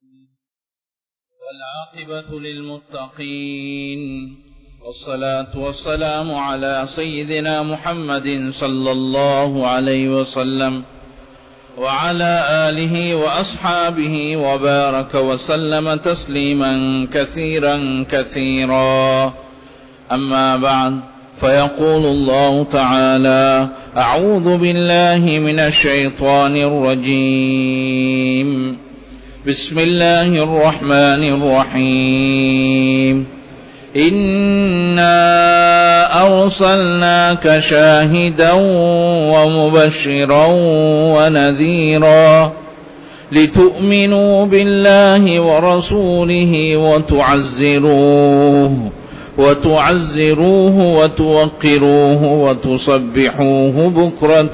والعاقبة للمتقين والصلاة والسلام على سيدنا محمد صلى الله عليه وسلم وعلى آله وأصحابه وبارك وسلم تسليما كثيرا كثيرا أما بعد فيقول الله تعالى أعوذ بالله من الشيطان الرجيم بسم الله الرحمن الرحيم إنا أرسلناك شاهدا ومبشرا ونذيرا لتؤمنوا بالله ورسوله وتعزروه وتعزروه وتوقروه وتصبحوه بكرة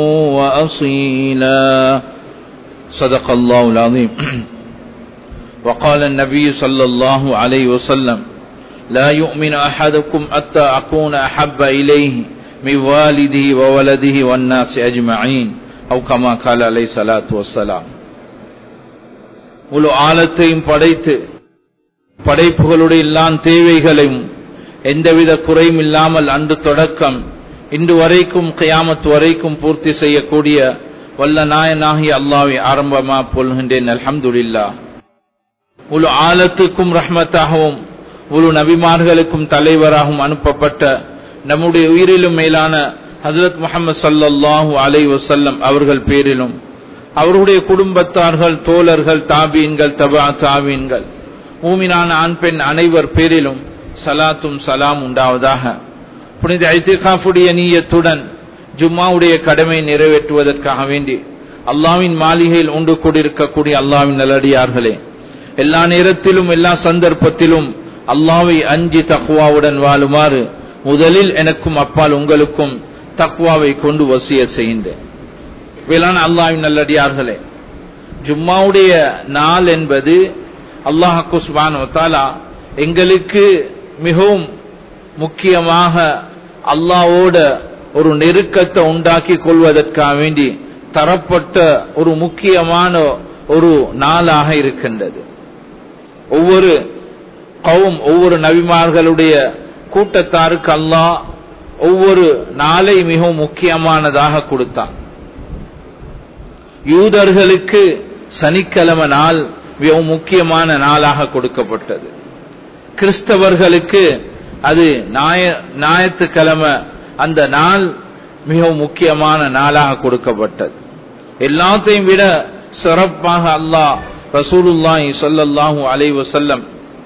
وأصيلا صدق الله العظيم وقال النبي صلى الله عليه وسلم لا يؤمن أحدكم حتى أكون أحب إليه من والده وولده والناس أجمعين أو كما قال عليه الصلاة والسلام முழு ஆழத்தையும் படைத்து படைப்புகளுடைய எல்லா தேவைகளையும் எந்தவித குறையும் இல்லாமல் அன்று தொடக்கம் இன்று வரைக்கும் கயாமத் வரைக்கும் பூர்த்தி செய்யக்கூடிய வல்ல நாயனாகி அல்லாவை ஆரம்பமா பொல்கின்றேன் அல்ஹம்துல்லா முழு ஆழத்துக்கும் ரஹ்மத்தாகவும் முழு நபிமார்களுக்கும் தலைவராகவும் அனுப்பப்பட்ட நம்முடைய உயிரிலும் மேலான ஹசரத் முகமது சல்லாஹூ அலை வசல்லம் அவர்கள் பேரிலும் அவருடைய குடும்பத்தார்கள் தோழர்கள் தாபீன்கள் தபா தாபீன்கள் மூமினான ஆண் பெண் அனைவர் பேரிலும் சலாத்தும் சலாம் உண்டாவதாக புனித ஐத்திகாஃபுடைய நீயத்துடன் ஜும்மாவுடைய கடமை நிறைவேற்றுவதற்காக வேண்டி அல்லாவின் மாளிகையில் உண்டு கொண்டிருக்கக்கூடிய அல்லாவின் நல்லடியார்களே எல்லா நேரத்திலும் எல்லா சந்தர்ப்பத்திலும் அல்லாவை அஞ்சி தக்குவாவுடன் வாழுமாறு முதலில் எனக்கும் அப்பால் உங்களுக்கும் தக்குவாவை கொண்டு வசிய செய்கின்றேன் வேளாண் அல்லாவின் நல்லடியார்களே ஜும்மாவுடைய நாள் என்பது அல்லாஹு சுபானோ எங்களுக்கு மிகவும் முக்கியமாக அல்லாவோட ஒரு நெருக்கத்தை உண்டாக்கி கொள்வதற்காக வேண்டி தரப்பட்ட ஒரு முக்கியமான ஒரு நாளாக இருக்கின்றது ஒவ்வொரு கவும் ஒவ்வொரு நபிமார்களுடைய கூட்டத்தாருக்கு அல்லாஹ் ஒவ்வொரு நாளை மிகவும் முக்கியமானதாக கொடுத்தான் யூதர்களுக்கு சனிக்கிழமை நாள் மிகவும் முக்கியமான நாளாக கொடுக்கப்பட்டது கிறிஸ்தவர்களுக்கு அது நாய ஞாயிற்றுக்கிழமை அந்த நாள் மிகவும் முக்கியமான நாளாக கொடுக்கப்பட்டது எல்லாத்தையும் விட சிறப்பாக அல்லாஹ் ரசூலுல்லாஹி சொல்லல்லாஹூ அலை வசல்லம்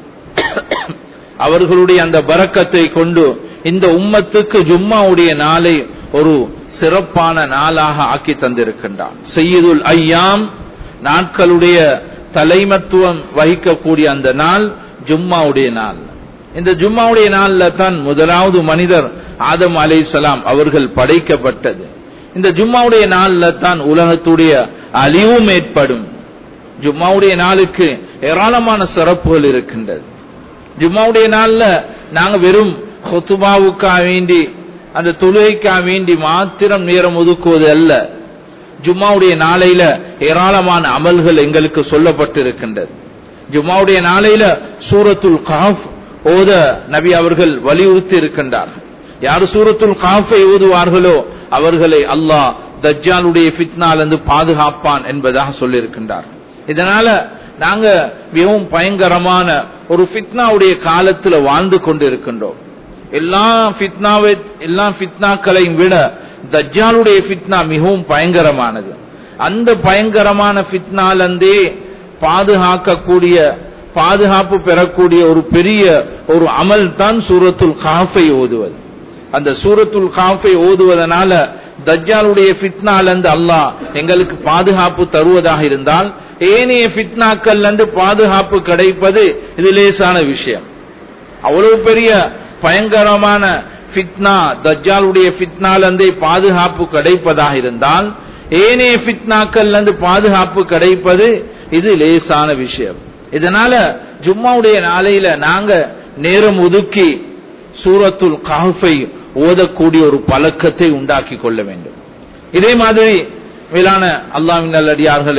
அவர்களுடைய அந்த பறக்கத்தை கொண்டு இந்த உம்மத்துக்கு ஜும்மாவுடைய நாளை ஒரு சிறப்பான நாளாக ஆக்கி தந்திருக்கின்றான் செய்யுதுல் ஐயாம் நாட்களுடைய தலைமத்துவம் வகிக்கக்கூடிய அந்த நாள் ஜும்மாவுடைய நாள் இந்த ஜும்மாவுடைய நாள்ல தான் முதலாவது மனிதர் ஆதம் அலை சலாம் அவர்கள் படைக்கப்பட்டது இந்த ஜும்மாவுடைய நாள்ல தான் உலகத்துடைய அழிவும் ஏற்படும் ஜும்மாவுடைய நாளுக்கு ஏராளமான சிறப்புகள் இருக்கின்றது ஜும்மாவுடைய நாள்ல நாங்க வெறும் கொத்துபாவுக்காக வேண்டி அந்த தொழுகைக்காக வேண்டி மாத்திரம் நேரம் ஒதுக்குவது அல்ல ஜும்மாவுடைய நாளையில ஏராளமான அமல்கள் எங்களுக்கு சொல்லப்பட்டிருக்கின்றது ஜும்மாவுடைய நாளையில சூரத்துல் காஃப் ஓத நபி அவர்கள் வலியுறுத்தி இருக்கின்றார்கள் யார் சூரத்துல் காஃபை ஓதுவார்களோ அவர்களை அல்லாஹ் தஜ்ஜாலுடைய ஃபித்னால் இருந்து பாதுகாப்பான் என்பதாக சொல்லியிருக்கின்றார் இதனால நாங்க மிகவும் பயங்கரமான ஒரு ஃபித்னாவுடைய காலத்துல வாழ்ந்து கொண்டு இருக்கின்றோம் எல்லா ஃபித்னாவை எல்லா ஃபித்னாக்களையும் விட தஜ்ஜாலுடைய ஃபித்னா மிகவும் பயங்கரமானது அந்த பயங்கரமான ஃபித்னாலந்தே பாதுகாக்கக்கூடிய பாதுகாப்பு பெறக்கூடிய ஒரு பெரிய ஒரு அமல் தான் சூரத்துல் காஃபை ஓதுவது அந்த சூரத்துல் காஃபை ஓதுவதனால தஜ்ஜாலுடைய ஃபித்னால இருந்து அல்லாஹ் எங்களுக்கு பாதுகாப்பு தருவதாக இருந்தால் ஏனைய ஃபித்னாக்கள் இருந்து பாதுகாப்பு கிடைப்பது இது லேசான விஷயம் அவ்வளவு பெரிய பயங்கரமான ஃபித்னா தஜ்ஜாலுடைய ஃபித்னால இருந்து பாதுகாப்பு கிடைப்பதாக இருந்தால் ஏனைய ஃபித்னாக்கள் இருந்து பாதுகாப்பு கிடைப்பது இது லேசான விஷயம் இதனால ஜும்மாவுடைய நாளையில நாங்க நேரம் ஒதுக்கி சூரத்துல் காஃபை ஓதக்கூடிய ஒரு பழக்கத்தை உண்டாக்கி கொள்ள வேண்டும் இதே மாதிரி மேலான அல்லாவின் நல்லடியார்களே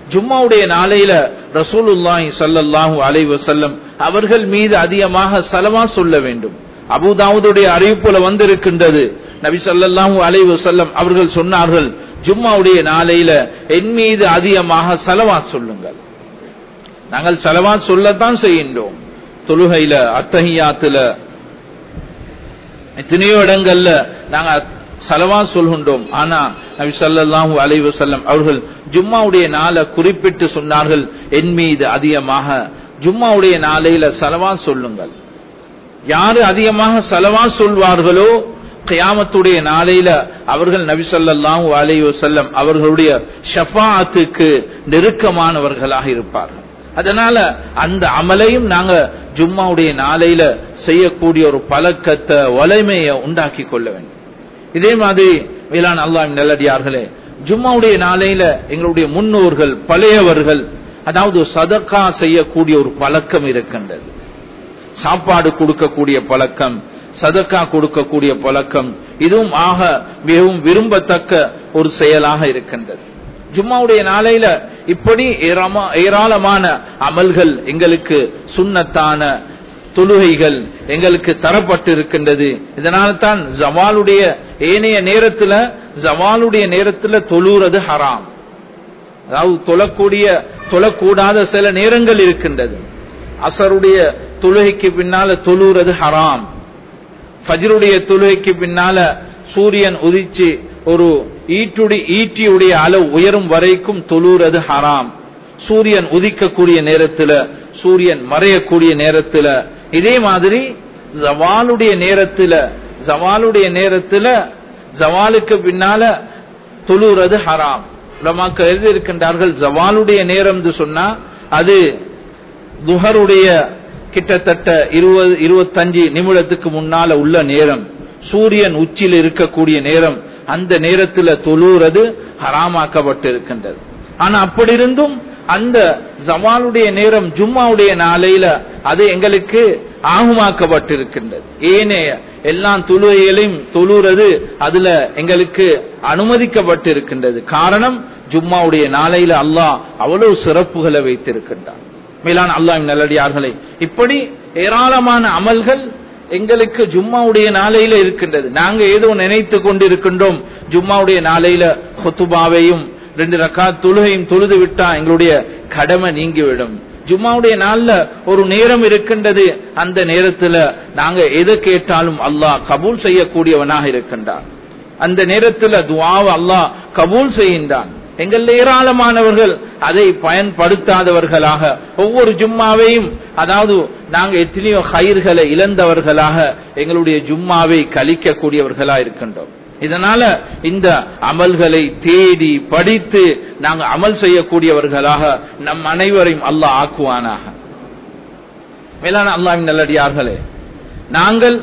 ஜும்மாவுடைய நாளையில ரசூலுல்லாஹி ஸல்லல்லாஹு அலைஹி வஸல்லம் அவர்கள் மீது அதிகமாக சலவா சொல்ல வேண்டும் அபூதாவுடைய அறிவிப்புல வந்திருக்கின்றது நபி ஸல்லல்லாஹு அலைஹி வஸல்லம் அவர்கள் சொன்னார்கள் ஜும்மாவுடைய நாளையில என் மீது அதிகமாக சலவா சொல்லுங்கள் நாங்கள் சலவா சொல்லத்தான் செய்கின்றோம் தொழுகையில அத்தஹியாத்துல எத்தனையோ இடங்கள்ல நாங்க சலவா சொல்கின்றோம் ஆனா நபி ஸல்லல்லாஹு அலைஹி வஸல்லம் அவர்கள் ஜும்மாவுடைய நாளை குறிப்பிட்டு சொன்னார்கள் என் மீது அதிகமாக ஜும்மாவுடைய நாளையில சலவா சொல்லுங்கள் யாரு அதிகமாக சலவா சொல்வார்களோ கியாமத்துடைய நாளையில அவர்கள் நபி ஸல்லல்லாஹு அலைஹி வஸல்லம் அவர்களுடைய ஷஃபாஅத்துக்கு நெருக்கமானவர்களாக இருப்பார்கள் அதனால அந்த அமலையும் நாங்க ஜும்மாவுடைய நாளையில செய்யக்கூடிய ஒரு பழக்கத்தை வலைமையை உண்டாக்கி கொள்ள வேண்டும் இதே மாதிரி வேளாண் அல்லாஹ் நல்லடியார்களே ஜும்மாவுடைய நாளையில எங்களுடைய முன்னோர்கள் பழையவர்கள் அதாவது சதக்கா செய்யக்கூடிய ஒரு பழக்கம் இருக்கின்றது சாப்பாடு கொடுக்கக்கூடிய பழக்கம் சதக்கா கொடுக்கக்கூடிய பழக்கம் இதுவும் ஆக மிகவும் விரும்பத்தக்க ஒரு செயலாக இருக்கின்றது ஜும்மாவுடைய நாளையில இப்படி ஏராம- ஏராளமான அமல்கள் எங்களுக்கு சுண்ணத்தான தொழுகைகள் எங்களுக்கு தரப்பட்டு இருக்கின்றது இதனால தான் ஜவாலுடைய ஏனைய நேரத்துல ஜவாலுடைய நேரத்துல தொழுறது ஹராம் அதாவது தொழக்கூடிய தொழக்கூடாத சில நேரங்கள் இருக்கின்றது அசருடைய தொழுகைக்கு பின்னால தொழுறது ஹராம் ஃபஜ்ருடைய தொழுகைக்கு பின்னால சூரியன் உதிச்சு ஒரு ஈட்டுடி ஈட்டியுடைய அளவு உயரும் வரைக்கும் தொழுறது ஹராம் சூரியன் உதிக்கக்கூடிய நேரத்துல சூரியன் மறையக்கூடிய நேரத்துல இதே மாதிரி ஜவாலுடைய நேரத்துல ஜவாலுடைய நேரத்துல ஜவாலுக்கு பின்னால தொழுறது ஹராம் உலமாக்கள் எழுதியிருக்கின்றார்கள் ஜவாலுடைய நேரம் என்று சொன்னா அது துஹருடைய கிட்டத்தட்ட இருபது இருபத்தஞ்சு நிமிடத்துக்கு முன்னால உள்ள நேரம் சூரியன் உச்சியில் இருக்கக்கூடிய நேரம் அந்த நேரத்துல தொழுறது ஹராமாக்கப்பட்டு இருக்கின்றது ஆனா அப்படி இருந்தும் அந்த ஜவாலுடைய நேரம் ஜும்மாவுடைய நாளையில அது எங்களுக்கு ஆகுமாக்கப்பட்டிருக்கின்றது ஏனைய எல்லா தொழுகைகளையும் தொழுறது அதுல எங்களுக்கு அனுமதிக்கப்பட்டிருக்கின்றது காரணம் ஜும்மாவுடைய நாளையில அல்லாஹ் அவ்வளவு சிறப்புகளை வைத்திருக்கின்றான் மேலான அல்லாஹ் நல்லடியார்களே இப்படி ஏராளமான அமல்கள் எங்களுக்கு ஜும்மாவுடைய நாளையில இருக்கின்றது நாங்க ஏதோ நினைத்து கொண்டிருக்கின்றோம் ஜும்மாவுடைய நாளையில ஹொத்துபாவையும் ரெண்டு ரக்கா தொழுகையும் தொழுது விட்டா எங்களுடைய கடமை நீங்கிவிடும் ஜும்மாவுடைய நாள்ல ஒரு நேரம் இருக்கின்றது அந்த நேரத்துல நாங்க எதை கேட்டாலும் அல்லாஹ் கபூல் செய்யக்கூடியவனாக இருக்கின்றான் அந்த நேரத்துல துவாவை அல்லாஹ் கபூல் செய்கின்றான் எங்கள் ஏராளமானவர்கள் அதை பயன்படுத்தாதவர்களாக ஒவ்வொரு ஜும்மாவையும் அதாவது நாங்க எத்தனையோ கயிர்களை இழந்தவர்களாக எங்களுடைய ஜும்மாவை கழிக்கக்கூடியவர்களா இருக்கின்றோம் இதனால இந்த அமல்களை தேடி படித்து நாங்க அமல் செய்யக்கூடியவர்களாக நம் அனைவரையும் அல்லாஹ் ஆக்குவானாக மேலான அல்லாவின் நல்லடியார்களே நாங்கள்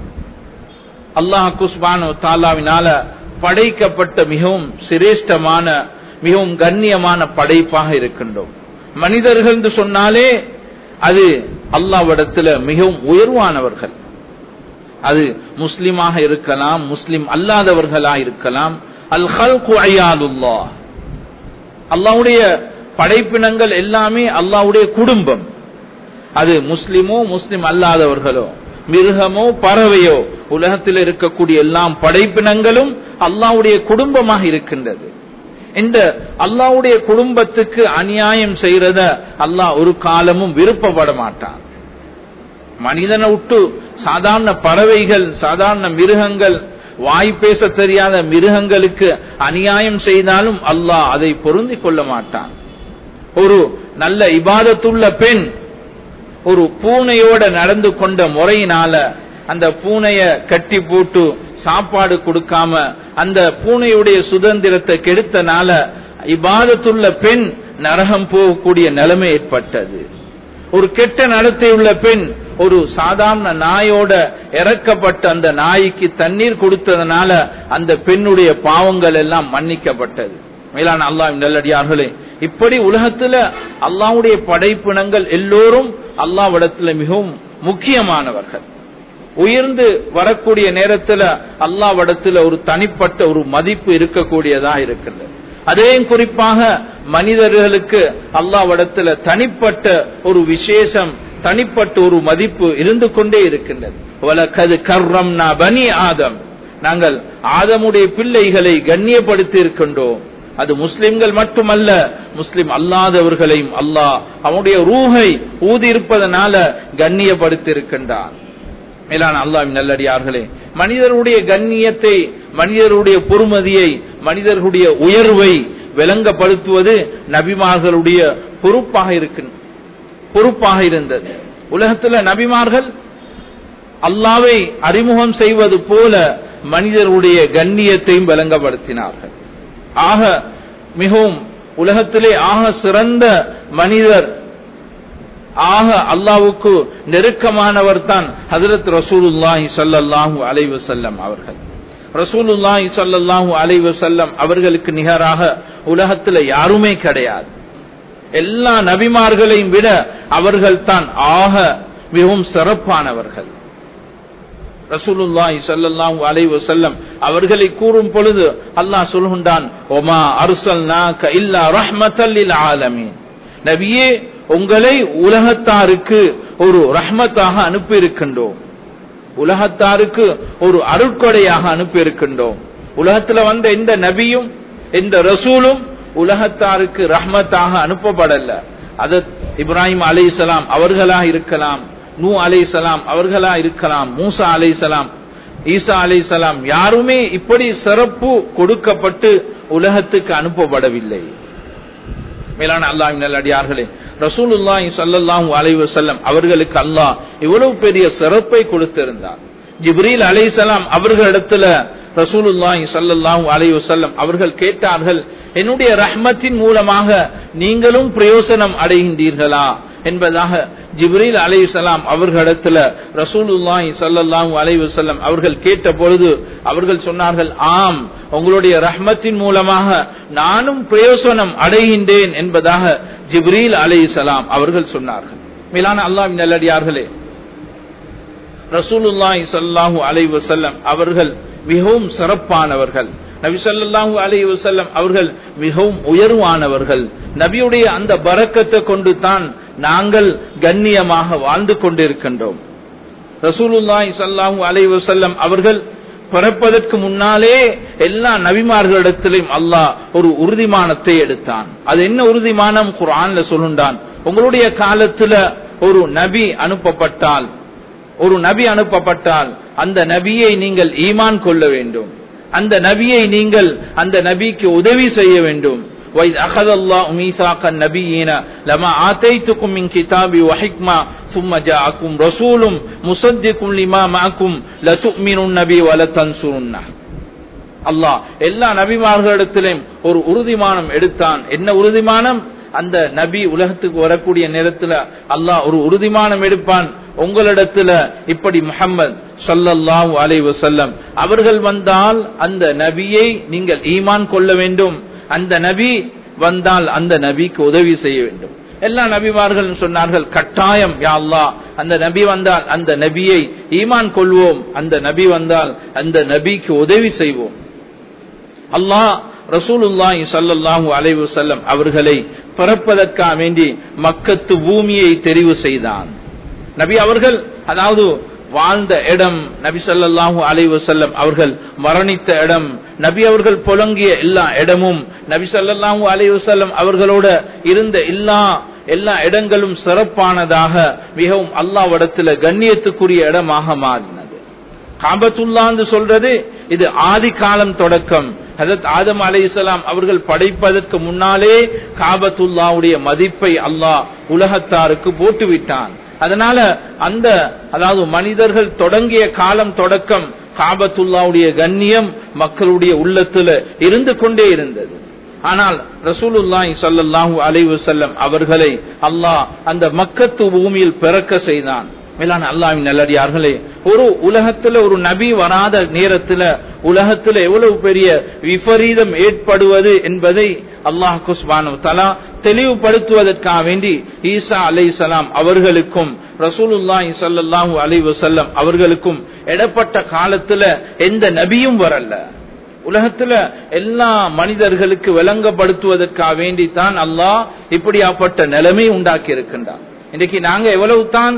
அல்லாஹ் குஸ்பானு தாலாவினால படைக்கப்பட்ட மிகவும் சிரேஷ்டமான மிகவும் கண்ணியமான படைப்பாக இருக்கின்றோம் மனிதர்கள் என்று சொன்னாலே அது அல்லாவிடத்துல மிகவும் உயர்வானவர்கள் அது முஸ்லிமாக இருக்கலாம் முஸ்லிம் அல்லாதவர்களா இருக்கலாம் அல் ஹல்கு அய்யாலுல்லா அல்லாவுடைய படைப்பினங்கள் எல்லாமே அல்லாவுடைய குடும்பம் அது முஸ்லிமோ முஸ்லிம் அல்லாதவர்களோ மிருகமோ பறவையோ உலகத்தில் இருக்கக்கூடிய எல்லாம் படைப்பினங்களும் அல்லாவுடைய குடும்பமாக இருக்கின்றது இந்த அல்லாவுடைய குடும்பத்துக்கு அநியாயம் செய்யறத அல்லாஹ் ஒரு காலமும் விருப்பப்பட மாட்டான் மனிதனை விட்டு சாதாரண பறவைகள் சாதாரண மிருகங்கள் வாய் பேச தெரியாத மிருகங்களுக்கு அநியாயம் செய்தாலும் அல்லாஹ் அதை பொருந்திக் கொள்ள மாட்டான் ஒரு நல்ல இபாதத்துள்ள பெண் ஒரு பூனையோட நடந்து கொண்ட முறையினால அந்த பூனைய கட்டி போட்டு சாப்பாடு கொடுக்காம அந்த பூனையுடைய சுதந்திரத்தை கெடுத்தனால இபாதத்துள்ள பெண் நரகம் போகக்கூடிய நிலைமை ஏற்பட்டது ஒரு கெட்ட நடத்தையுள்ள பெண் ஒரு சாதாரண நாயோட இறக்கப்பட்ட அந்த நாய்க்கு தண்ணீர் கொடுத்ததுனால அந்த பெண்ணுடைய பாவங்கள் எல்லாம் மன்னிக்கப்பட்டது மேலான அல்லாஹ் நல்லடியார்களே இப்படி உலகத்துல அல்லாவுடைய படைப்பினங்கள் எல்லோரும் அல்லாவிடத்துல மிகவும் முக்கியமானவர்கள் உயர்ந்து வரக்கூடிய நேரத்துல அல்லாவிடத்துல ஒரு தனிப்பட்ட ஒரு மதிப்பு இருக்கக்கூடியதா இருக்கின்றது அதையும் குறிப்பாக மனிதர்களுக்கு அல்லாவிடத்துல தனிப்பட்ட ஒரு விசேஷம் தனிப்பட்ட ஒரு மதிப்பு இருந்து கொண்டே இருக்கின்றது வலக்கது கர்ரம்னா பனி ஆதம் நாங்கள் ஆதமுடைய பிள்ளைகளை கண்ணியப்படுத்தி இருக்கின்றோம் அது முஸ்லிம்கள் மட்டுமல்ல முஸ்லிம் அல்லாதவர்களையும் அல்லாஹ் அவனுடைய ரூஹை ஊதி இருப்பதனால கண்ணியப்படுத்தி இருக்கின்றான் மேலான அல்லாவின் நல்லடியார்களே மனிதருடைய கண்ணியத்தை மனிதருடைய பொறுமதியை மனிதர்களுடைய உயர்வை விளங்கப்படுத்துவது நபிமார்களுடைய பொறுப்பாக இருக்கு பொறுப்பாக இருந்தது உலகத்துல நபிமார்கள் அல்லாவை அறிமுகம் செய்வது போல மனிதருடைய கண்ணியத்தையும் விளங்கப்படுத்தினார்கள் ஆக மிகவும் உலகத்திலே ஆக சிறந்த மனிதர் ஆக அல்லாவுக்கு நெருக்கமானவர் தான் ஹதரத் ரசூலுல்லாஹி சல்லாஹூ அலைவு செல்லம் அவர்கள் ரசூலுல்லாஹி சல்லாஹூ அலைவு செல்லம் அவர்களுக்கு நிகராக உலகத்தில் யாருமே கிடையாது எல்லா நபிமார்களையும் விட அவர்கள் தான் ஆக மிகவும் சிறப்பானவர்கள் ரசூலுல்லாஹி ஸல்லல்லாஹு அலைஹி வஸல்லம் அவர்களை கூறும் பொழுது அல்லாஹ் சொல்கின்றான் ஒமா அர்சல்னாக இல்லா ரஹ்மத்தல் லில் ஆலமீன் நபியே உங்களை உலகத்தாருக்கு ஒரு ரஹ்மத்தாக அனுப்பி இருக்கின்றோம் உலகத்தாருக்கு ஒரு அருட்கொடையாக அனுப்பி இருக்கின்றோம் உலகத்துல வந்த எந்த நபியும் எந்த ரசூலும் உலகத்தாருக்கு ரஹ்மத்தாக அனுப்பப்படல அது இப்ராஹிம் அலைஹிஸ்ஸலாம் அவர்களாக இருக்கலாம் நூ அலைஹிஸ்ஸலாம் அவர்களா இருக்கலாம் மூசா அலைஹிஸ்ஸலாம் ஈசா அலைஹிஸ்ஸலாம் யாருமே இப்படி சிறப்பு கொடுக்கப்பட்டு உலகத்துக்கு அனுப்பப்படவில்லை மேலான அல்லாஹின் நல்லடியார்களே ரசூலுல்லாஹி ஸல்லல்லாஹு அலைஹி வஸல்லம் அவர்களுக்கு அல்லாஹ் இவ்வளவு பெரிய சிறப்பை கொடுத்திருந்தார் ஜிப்ரீல் அலைஹிஸ்ஸலாம் அவர்களிடத்துல ரசூலுல்லாஹி ஸல்லல்லாஹு அலைஹி வஸல்லம் அவர்கள் கேட்டார்கள் என்னுடைய ரஹ்மத்தின் மூலமாக நீங்களும் பிரயோசனம் அடைகின்றீர்களா என்பதாக ஜிப்ரீல் அலைஹிஸ்ஸலாம் அவர்களிடத்துல ரசூலுல்லாஹி ஸல்லல்லாஹு அலைஹி வஸல்லம் அவர்கள் கேட்ட பொழுது அவர்கள் சொன்னார்கள் ஆம் உங்களுடைய ரஹ்மத்தின் மூலமாக நானும் பிரயோசனம் அடைகின்றேன் என்பதாக ஜிப்ரீல் அலைஹிஸ்ஸலாம் அவர்கள் சொன்னார்கள் மேலான அல்லாஹ்வின் நல்லடியார்களே ரசூலுல்லாஹி ஸல்லல்லாஹு அலைஹி வஸல்லம் அவர்கள் மிகவும் சிறப்பானவர்கள் நபி ஸல்லல்லாஹு அலைஹி வஸல்லம் அவர்கள் மிகவும் உயர்வானவர்கள் நபியுடைய அந்த பரக்கத்தை கொண்டு தான் நாங்கள் கண்ணியமாக வாழ்ந்து கொண்டிருக்கின்றோம் ரசூலுல்லாஹி ஸல்லல்லாஹு அலைஹி வஸல்லம் அவர்கள் பிறப்பதற்கு முன்னாலே எல்லா நபிமார்களிடத்திலும் அல்லாஹ் ஒரு உறுதிமானத்தை எடுத்தான் அது என்ன உறுதிமானம் குர்ஆன்ல சொல்லுண்டான் உங்களுடைய காலத்துல ஒரு நபி அனுப்பப்பட்டால் ஒரு நபி அனுப்பப்பட்டால் அந்த நபியை நீங்கள் ஈமான் கொள்ள வேண்டும் அந்த நபியை நீங்கள் அந்த நபிக்கு உதவி செய்ய வேண்டும் وَإِذْ أَخَذَ اللَّهُ مِيثَاقَ النَّبِيِّينَ لَمَا آتَيْتُكُم مِّن كِتَابٍ وَحِكْمَةٍ ثُمَّ جَاءَكُمْ رَسُولٌ مُصَدِّقٌ لِّمَا مَعَكُمْ لَتُؤْمِنُنَّ بِهِ وَلَتَنصُرُنَّهُ அல்லாஹ் எல்லா நபிமார்களிடத்திலும் ஒரு உறுதிமானம் எடுத்தான் என்ன உறுதிமானம் அந்த நபி உலகத்துக்கு வரக்கூடிய நேரத்துல அல்லாஹ் ஒரு உறுதிமானம் எடுப்பான் உங்களிடத்துல இப்படி முஹம்மது சல்லல்லாஹு அலைஹி வஸல்லம் அவர்கள் வந்தால் அந்த நபியை நீங்கள் ஈமான் கொள்ள வேண்டும் அந்த நபி வந்தால் அந்த நபிக்கு உதவி செய்ய வேண்டும் எல்லா நபிமார்கள் சொன்னார்கள் கட்டாயம் யா அல்லாஹ் அந்த நபி வந்தால் அந்த நபியை ஈமான் கொள்வோம் அந்த நபி வந்தால் அந்த நபிக்கு உதவி செய்வோம் அல்லாஹ் ரசூலுல்லாஹி ஸல்லல்லாஹு அலைஹி வஸல்லம் அவர்களை பிறப்பதற்காக வேண்டி மக்கத்து பூமியை தெரிவு செய்தான் நபி அவர்கள் அதாவது வாழ்ந்த இடம் நபி ஸல்லல்லாஹு அலைஹி வஸல்லம் அவர்கள் மரணித்த இடம் நபி அவர்கள் புலங்கிய எல்லா இடமும் நபி ஸல்லல்லாஹு அலைஹி வஸல்லம் அவர்களோட இருந்த எல்லா எல்லா இடங்களும் சிறப்பானதாக மிகவும் அல்லாஹ்விடத்துல கண்ணியத்துக்குரிய இடமாக மாறினது காபத்துல்லான்னு சொல்றது இது ஆதி காலம் தொடக்கம் ஹதரத் ஆதம் அலைஹிஸ்ஸலாம் அவர்கள் படைப்பதற்கு முன்னாலே காபத்துல்லாவுடைய மதிப்பை அல்லாஹ் உலகத்தாருக்கு போட்டு விட்டான் அதனால அந்த அதாவது மனிதர்கள் தொடங்கிய காலம் தொடக்கம் காபத்துல்லாவுடைய கண்ணியம் மக்களுடைய உள்ளத்துல இருந்து கொண்டே இருந்தது ஆனால் ரசூலுல்லாஹி ஸல்லல்லாஹு அலைஹி வஸல்லம் அவர்களை அல்லாஹ் அந்த மக்கத்து பூமியில் பிறக்க செய்தான் மேலான அல்லாஹ்வின் நல்லடியார்களே ஒரு உலகத்துல ஒரு நபி வராத நேரத்துல உலகத்துல எவ்வளவு பெரிய விபரீதம் ஏற்படுவது என்பதை அல்லாஹ் குஸ்பானு தலா தெளிவுபடுத்துவதற்காக வேண்டி ஈசா அலை சலாம் அவர்களுக்கும் ரசூலுல்லாஹி ஸல்லல்லாஹு அலைஹி வஸல்லம் அவர்களுக்கும் இடப்பட்ட காலத்துல எந்த நபியும் வரல உலகத்துல எல்லா மனிதர்களுக்கு விளங்கப்படுத்துவதற்காக வேண்டித்தான் அல்லாஹ் இப்படியாப்பட்ட நிலைமை உண்டாக்கி இருக்கின்றான் இன்னைக்கு நாங்க எவ்வளவு தான்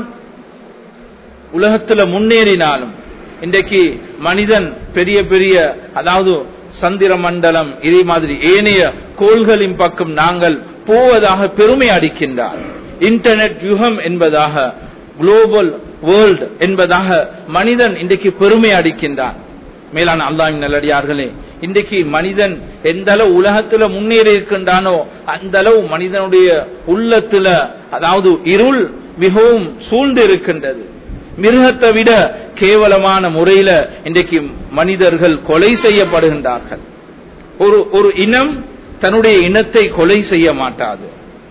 உலகத்துல முன்னேறினாலும் இன்றைக்கு மனிதன் பெரிய பெரிய அதாவது சந்திர மண்டலம் இதே மாதிரி ஏனைய கோள்களின் பக்கம் நாங்கள் போவதாக பெருமை அடிக்கின்றார் இன்டர்நெட் யுகம் என்பதாக குளோபல் வேர்ல்ட் என்பதாக மனிதன் இன்றைக்கு பெருமை அடிக்கின்றான் மேலான அல்லாஹின் நல்லடியார்களே இன்றைக்கு மனிதன் எந்த அளவு உலகத்துல முன்னேறி இருக்கின்றானோ அந்த அளவு மனிதனுடைய உள்ளத்துல அதாவது இருள் மிகவும் சூழ்ந்து இருக்கின்றது மிருகத்தை விட கேவலமான முறையில இன்றைக்கு மனிதர்கள் கொலை செய்யப்படுகின்றார்கள் ஒரு ஒரு இனம் தன்னுடைய இனத்தை கொலை செய்ய மாட்டாது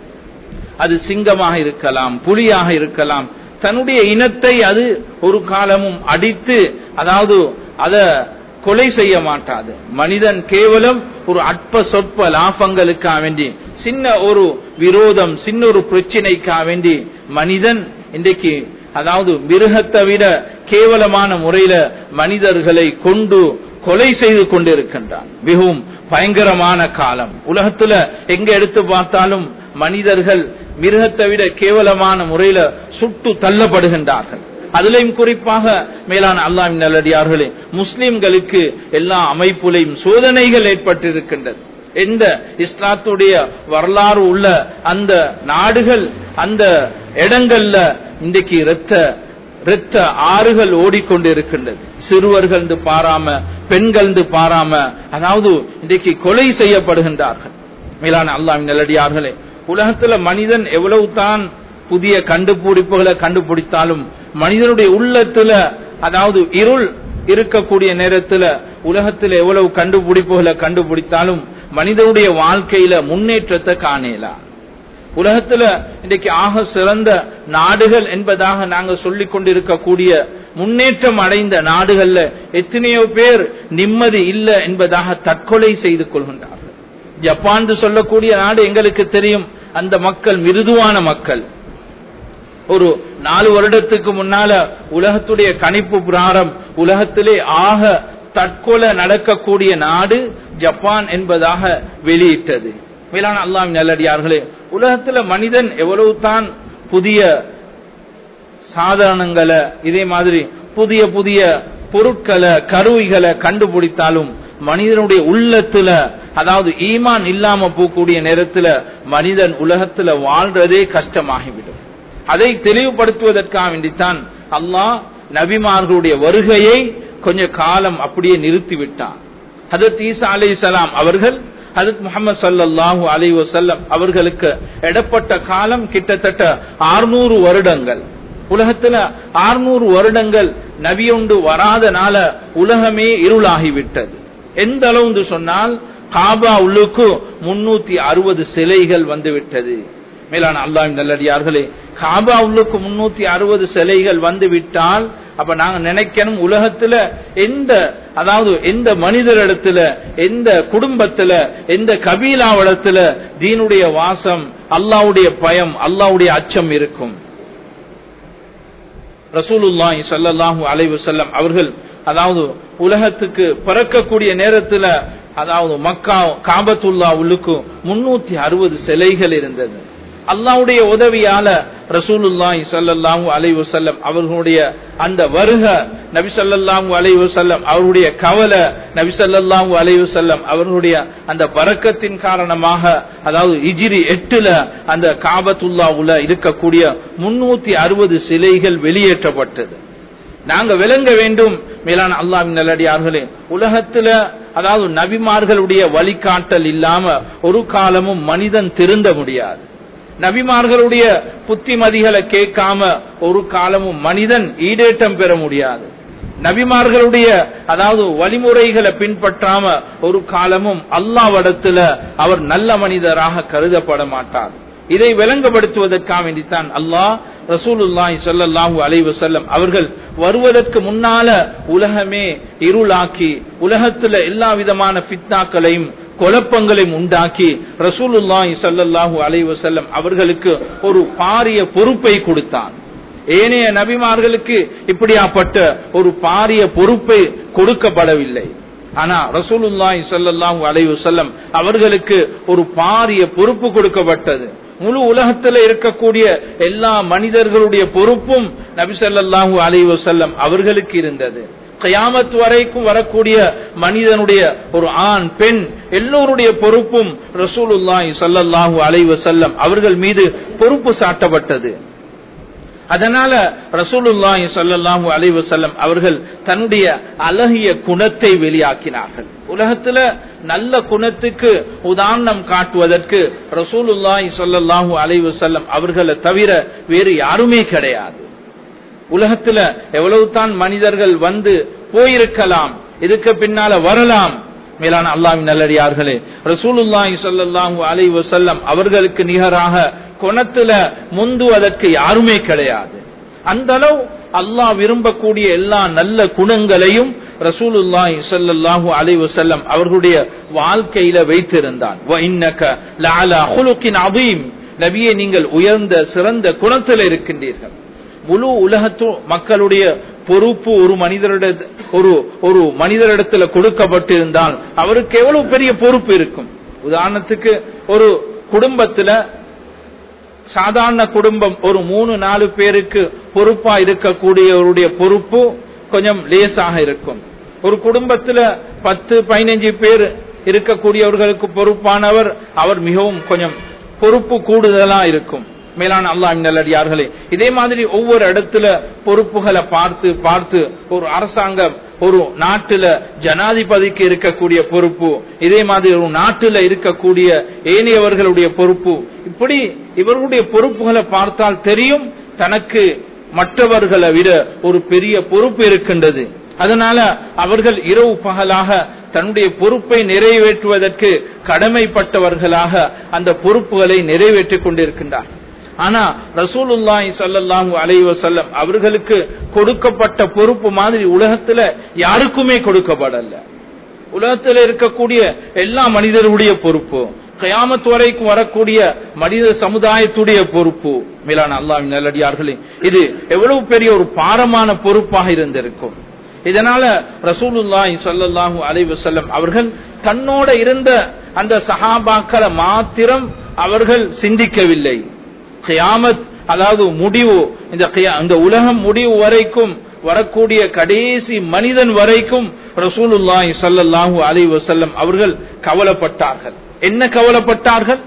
அது சிங்கமாக இருக்கலாம் புலியாக இருக்கலாம் தன்னுடைய இனத்தை அது ஒரு காலமும் அடித்து அதாவது அத கொலை செய்ய மாட்டாது மனிதன் கேவலம் ஒரு அற்ப சொற்ப லாபங்களுக்காக வேண்டி சின்ன ஒரு விரோதம் சின்ன ஒரு பிரச்சனைக்காக வேண்டி மனிதன் இன்றைக்கு அதாவது மிருகத்தை விட கேவலமான முறையில மனிதர்களை கொண்டு கொலை செய்து கொண்டிருக்கின்றான் மிகவும் பயங்கரமான காலம் உலகத்துல எங்க எடுத்து பார்த்தாலும் மனிதர்கள் மிருகத்தை விட கேவலமான முறையில சுட்டு தள்ளப்படுகின்றார்கள் அதிலையும் குறிப்பாக மேலான அல்லாவின் நல்லடியார்களே முஸ்லிம்களுக்கு எல்லா அமைப்புலையும் சோதனைகள் ஏற்பட்டிருக்கின்றது எந்த இஸ்லாத்துடைய வரலாறு உள்ள அந்த நாடுகள் அந்த இடங்கள்ல இன்றைக்கு இரத்த இரத்த ஆறுகள் ஓடிக்கொண்டு இருக்கின்றது சிறுவர்கள் பாராம பெண்கள் பாராம அதாவது இன்றைக்கு கொலை செய்யப்படுகின்றார்கள் மேலான அல்லாவின் நல்லடியார்களே உலகத்துல மனிதன் எவ்வளவு தான் புதிய கண்டுபிடிப்புகளை கண்டுபிடித்தாலும் மனிதனுடைய உள்ளத்துல அதாவது இருள் இருக்கக்கூடிய நேரத்துல உலகத்துல எவ்வளவு கண்டுபிடிப்புகளை கண்டுபிடித்தாலும் மனிதனுடைய வாழ்க்கையில முன்னேற்றத்தை காணலாம் உலகத்துல இன்றைக்கு ஆக சிறந்த நாடுகள் என்பதாக நாங்க சொல்லிக் கொண்டிருக்கக்கூடிய முன்னேற்றம் அடைந்த நாடுகள்ல எத்தனையோ பேர் நிம்மதி இல்லை என்பதாக தற்கொலை செய்து கொள்கின்றார்கள் ஜப்பான் சொல்லக்கூடிய நாடு எங்களுக்கு தெரியும் அந்த மக்கள் மிருதுவான மக்கள் ஒரு நாலு வருடத்துக்கு முன்னால உலகத்துடைய கணிப்பு பிராரம் உலகத்திலே ஆக தற்கொலை நடக்கக்கூடிய நாடு ஜப்பான் என்பதாக வெளியிட்டது மேலான அல்லாஹ் நல்லடியார்களே உலகத்துல மனிதன் எவ்வளவு தான் புதிய சாதனங்களை இதே மாதிரி புதிய புதிய பொருட்களை கருவிகளை கண்டுபிடித்தாலும் மனிதனுடைய உள்ளத்துல அதாவது ஈமான் இல்லாம போகக்கூடிய நேரத்துல மனிதன் உலகத்துல வாழ்றதே கஷ்டமாகிவிடும் அதை தெளிவுபடுத்துவதற்காக வேண்டித்தான் அல்லாஹ் நபிமார்களுடைய வருகையை கொஞ்ச காலம் அப்படியே நிறுத்திவிட்டான் ஹதரத் ஈசா அலி சலாம் அவர்கள் ஹதரத் முகமது சல்லாஹூ அலி வசல்லம் அவர்களுக்கு இடப்பட்ட காலம் கிட்டத்தட்ட ஆறுநூறு வருடங்கள் உலகத்துல ஆறுநூறு வருடங்கள் நபியொண்டு வராதனால உலகமே இருளாகிவிட்டது எந்த அளவு சொன்னால் காபா உள்ளுக்கு முன்னூத்தி அறுபது சிலைகள் வந்துவிட்டது மேலான அல்லாஹ் நல்லடியார்களே காபா உள்ளுக்கு முன்னூத்தி அறுபது சிலைகள் வந்து விட்டால் அப்ப நாங்க நினைக்கணும் உலகத்துல எந்த அதாவது எந்த மனிதரிடத்துல எந்த குடும்பத்துல எந்த கபீலாவிடத்துல தீனுடைய வாசம் அல்லாவுடைய பயம் அல்லாவுடைய அச்சம் இருக்கும் ரசூலுல்லாஹி ஸல்லல்லாஹு அலைஹி வஸல்லம் அவர்கள் அதாவது உலகத்துக்கு பிறக்கக்கூடிய நேரத்துல அதாவது மக்கா காபத்துல்லா உள்ளுக்கு முன்னூத்தி அறுபது சிலைகள் இருந்தது அல்லாவுடைய உதவியால ரசூலுல்லாஹி ஸல்லல்லாஹு அலைஹி வஸல்லம் அவர்களுடைய அந்த வருக நபி ஸல்லல்லாஹு அலைஹி வஸல்லம் அவருடைய கவலை நபி ஸல்லல்லாஹு அலைஹி வஸல்லம் அவர்களுடைய அந்த பரக்கத்தின் காரணமாக அதாவது இஜிரி எட்டுல அந்த காபத்துல்லாவுல இருக்கக்கூடிய முன்னூத்தி அறுபது சிலைகள் வெளியேற்றப்பட்டது நாங்க விளங்க வேண்டும் மேலான அல்லாவின் நல்லடியார்களே உலகத்துல அதாவது நபிமார்களுடைய வழிகாட்டல் இல்லாம ஒரு காலமும் மனிதன் திருந்த முடியாது நபிமார்களுடைய புத்திமதிகளை கேட்காம ஒரு காலமும் மனிதன் ஈடேற்றம் பெற முடியாது நபிமார்களுடைய அதாவது வழிமுறைகளை பின்பற்றாம ஒரு காலமும் அல்லாவிடத்துல அவர் நல்ல மனிதராக கருதப்பட மாட்டார் இதை விளங்கப்படுத்துவதற்காக வேண்டித்தான் அல்லாஹ் ரசூலுல்லாஹி ஸல்லல்லாஹு அலைஹி வஸல்லம் அவர்கள் வருவதற்கு முன்னால உலகமே இருளாக்கி உலகத்துல எல்லா விதமான ஃபித்னாக்களையும் குழப்பங்களையும் உண்டாக்கி ரசூலுல்லாஹி ஸல்லல்லாஹு அலைஹி வஸல்லம் அவர்களுக்கு ஒரு பாரிய பொறுப்பை கொடுத்தான் ஏனைய நபிமார்களுக்கு இப்படியாப்பட்ட ஒரு பாரிய பொறுப்பை கொடுக்கப்படவில்லை ஆனா ரசூலுல்லாஹி ஸல்லல்லாஹு அலைஹி வஸல்லம் அவர்களுக்கு ஒரு பாரிய பொறுப்பு கொடுக்கப்பட்டது முழு உலகத்தில் இருக்கக்கூடிய எல்லா மனிதர்களுடைய பொறுப்பும் நபி ஸல்லல்லாஹு அலைஹி வஸல்லம் அவர்களுக்கு இருந்தது கயாமத் வரைக்கும் வரக்கூடிய மனிதனுடைய ஒரு ஆண் பெண் எல்லோருடைய பொறுப்பும் ரசூலுல்லாஹி ஸல்லல்லாஹு அலைஹி வஸல்லம் அவர்கள் மீது பொறுப்பு சாட்டப்பட்டது அதனால ரசூலுல்லாஹி ஸல்லல்லாஹு அலைஹி வஸல்லம் அவர்கள் தன்னுடைய அழகிய குணத்தை வெளியாக்கினார்கள் உலகத்துல நல்ல குணத்துக்கு உதாரணம் காட்டுவதற்கு ரசூலுல்லாஹி ஸல்லல்லாஹு அலைஹி வஸல்லம் அவர்களை தவிர வேறு யாருமே கிடையாது உலகத்துல எவ்வளவு தான் மனிதர்கள் வந்து போயிருக்கலாம் இதுக்கு பின்னால வரலாம் மேலான அல்லாவின் நல்லடியார்களே ரசூலுல்லாஹி ஸல்லல்லாஹு அலைஹி வஸல்லம் அவர்களுக்கு நிகராக குணத்துல முந்துவதற்கு யாருமே கிடையாது அந்த அளவு அல்லாஹ் விரும்பக்கூடிய எல்லா நல்ல குணங்களையும் ரசூலுல்லாஹி ஸல்லல்லாஹு அலைஹி வஸல்லம் அவர்களுடைய வாழ்க்கையில வைத்திருந்தான் வ இன்னக லஅலா ஹுலுகின் அதீம் நபியே நீங்கள் உயர்ந்த சிறந்த குணத்தில் இருக்கின்றீர்கள் முழு உலகத்து மக்களுடைய பொறுப்பு ஒரு மனிதரிட ஒரு ஒரு மனிதரிடத்துல கொடுக்கப்பட்டிருந்தால் அவருக்கு எவ்வளவு பெரிய பொறுப்பு இருக்கும் உதாரணத்துக்கு ஒரு குடும்பத்துல சாதாரண குடும்பம் ஒரு மூணு நாலு பேருக்கு பொறுப்பா இருக்கக்கூடியவருடைய பொறுப்பு கொஞ்சம் லேசாக இருக்கும் ஒரு குடும்பத்துல பத்து பதினஞ்சு பேர் இருக்கக்கூடியவர்களுக்கு பொறுப்பானவர் அவர் மிகவும் கொஞ்சம் பொறுப்பு கூடுதலா இருக்கும் மேலான அல்லாஹ் நல்லடியார்களே இதே மாதிரி ஒவ்வொரு இடத்துல பொறுப்புகளை பார்த்து பார்த்து ஒரு அரசாங்கம் ஒரு நாட்டுல ஜனாதிபதிக்கு இருக்கக்கூடிய பொறுப்பு இதே மாதிரி ஒரு நாட்டுல இருக்கக்கூடிய ஏனையவர்களுடைய பொறுப்பு இப்படி இவர்களுடைய பொறுப்புகளை பார்த்தால் தெரியும் தனக்கு மற்றவர்களை விட ஒரு பெரிய பொறுப்பு இருக்கின்றது அதனால அவர்கள் இரவு பகலாக தன்னுடைய பொறுப்பை நிறைவேற்றுவதற்கு கடமைப்பட்டவர்களாக அந்த பொறுப்புகளை நிறைவேற்றிக் கொண்டிருக்கின்றார் ஆனா ரசூலுல்லாஹி ஸல்லல்லாஹு அலைஹி வஸல்லம் அவர்களுக்கு கொடுக்கப்பட்ட பொறுப்பு மாதிரி உலகத்துல யாருக்குமே கொடுக்கப்படல உலகத்தில் இருக்கக்கூடிய எல்லா மனிதர்களுடைய பொறுப்பு கயாமத் வரைக்கும் வரக்கூடிய மனித சமுதாயத்துடைய பொறுப்பு மேலான அல்லாவின் நல்லடியார்களே இது எவ்வளவு பெரிய ஒரு பாரமான பொறுப்பாக இருந்திருக்கும் இதனால ரசூலுல்லாஹி ஸல்லல்லாஹு அலைஹி வஸல்லம் அவர்கள் தன்னோட இருந்த அந்த சஹாபாக்களை மாத்திரம் அவர்கள் சிந்திக்கவில்லை கியாமத் அதாவது முடிவு இந்த இந்த உலகம் முடிவு வரைக்கும் வரக்கூடிய கடைசி மனிதன் வரைக்கும் ரசூலுல்லாஹி ஸல்லல்லாஹு அலைஹி வஸல்லம் அவர்கள் கவலைப்பட்டார்கள் என்ன கவலைப்பட்டார்கள்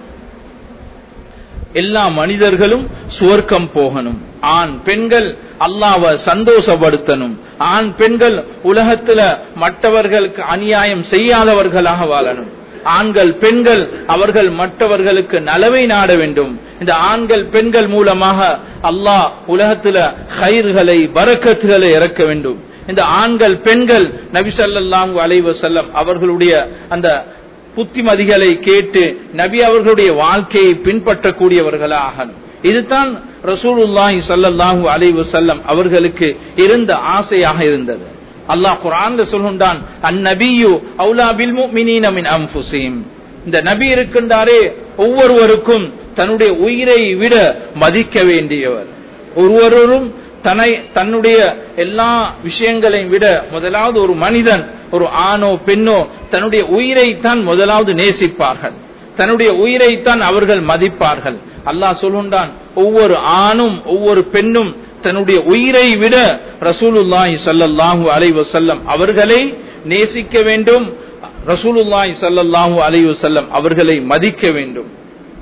எல்லா மனிதர்களும் சுவர்க்கம் போகணும் ஆண் பெண்கள் அல்லாவை சந்தோஷப்படுத்தணும் ஆண் பெண்கள் உலகத்துல மற்றவர்களுக்கு அநியாயம் செய்யாதவர்களாக வாழணும் ஆண்கள் பெண்கள் அவர்கள் மற்றவர்களுக்கு நலவை நாட வேண்டும் இந்த ஆண்கள் பெண்கள் மூலமாக அல்லாஹ் உலகத்துல கயிர்களை பறக்கத்துகளை இறக்க வேண்டும் இந்த ஆண்கள் பெண்கள் நபிசல்லாங்கு அலைவ செல்லம் அவர்களுடைய அந்த புத்திமதிகளை கேட்டு நபி அவர்களுடைய வாழ்க்கையை பின்பற்றக்கூடியவர்களாக இதுதான் ரசூலுல்லாஹி சல்லாஹூ அலைவ செல்லம் அவர்களுக்கு இருந்த ஆசையாக இருந்தது அல்லாஹ் குரான் சொல்கின்றான் அந்நபியு அவுலா பில் முஃமினீன மின் அன்ஃபுஸிஹிம் இந்த நபி இருக்கின்றாரே ஒவ்வொருவருக்கும் தன்னுடைய உயிரை விட மதிக்க வேண்டியவர் ஒருவரும் தன்னை தன்னுடைய எல்லா விஷயங்களையும் விட முதலாவது ஒரு மனிதன் ஒரு ஆணோ பெண்ணோ தன்னுடைய உயிரை தான் முதலாவது நேசிப்பார்கள் தன்னுடைய உயிரைத்தான் அவர்கள் மதிப்பார்கள் அல்லாஹ் சொல்கின்றான் ஒவ்வொரு ஆணும் ஒவ்வொரு பெண்ணும் தன்னுடைய உயிரை விட ரசூலுல்லாஹி சல்லல்லாஹு அலை வசல்லம் அவர்களை நேசிக்க வேண்டும் ரசூலுல்லாஹி சல்லல்லாஹு அலை வசல்லம் அவர்களை மதிக்க வேண்டும்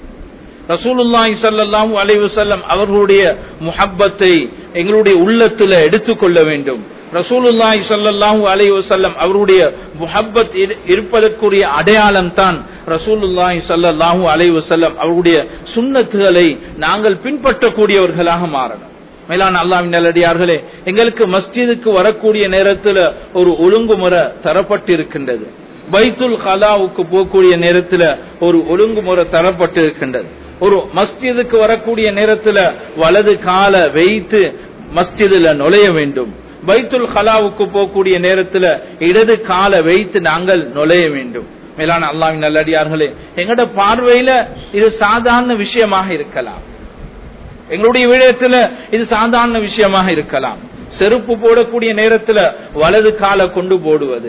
ரசூலுல்லாஹி சல்லல்லாஹு அலை வசல்லம் அவர்களுடைய முஹப்பத்தை எங்களுடைய உள்ளத்துல எடுத்துக்கொள்ள வேண்டும் ரசூலுல்லாஹி சல்லல்லாஹு அலைஹி வஸல்லம் அவருடைய முஹப்பத் இருப்பதற்குரிய அடையாளம் தான் ரசூலுல்லாஹி சல்லல்லாஹு அலைஹி வஸல்லம் அவருடைய சுன்னத்துகளை நாங்கள் பின்பற்றக்கூடியவர்களாக மாறணும் மேலான அல்லாவின் நல்லடியார்களே எங்களுக்கு மஸ்ஜிதுக்கு வரக்கூடிய நேரத்தில் ஒரு ஒழுங்குமுறை தரப்பட்டிருக்கின்றது பைத்துல் கலாவுக்கு போகக்கூடிய நேரத்தில் ஒரு ஒழுங்குமுறை தரப்பட்டிருக்கின்றது ஒரு மஸ்ஜிதுக்கு வரக்கூடிய நேரத்தில் வலது கால வைத்து மஸ்ஜிதுல நுழைய வேண்டும் பைத்துல் கலாவுக்கு போகக்கூடிய நேரத்தில் இடது கால வைத்து நாங்கள் நுழைய வேண்டும் மேலான அல்லாவின் நல்லடியார்களே எங்கட பார்வையில இது சாதாரண விஷயமாக இருக்கலாம் எங்களுடைய விடயத்துல இது சாதாரண விஷயமாக இருக்கலாம் செருப்பு போடக்கூடிய நேரத்துல வலது கால கொண்டு போடுவது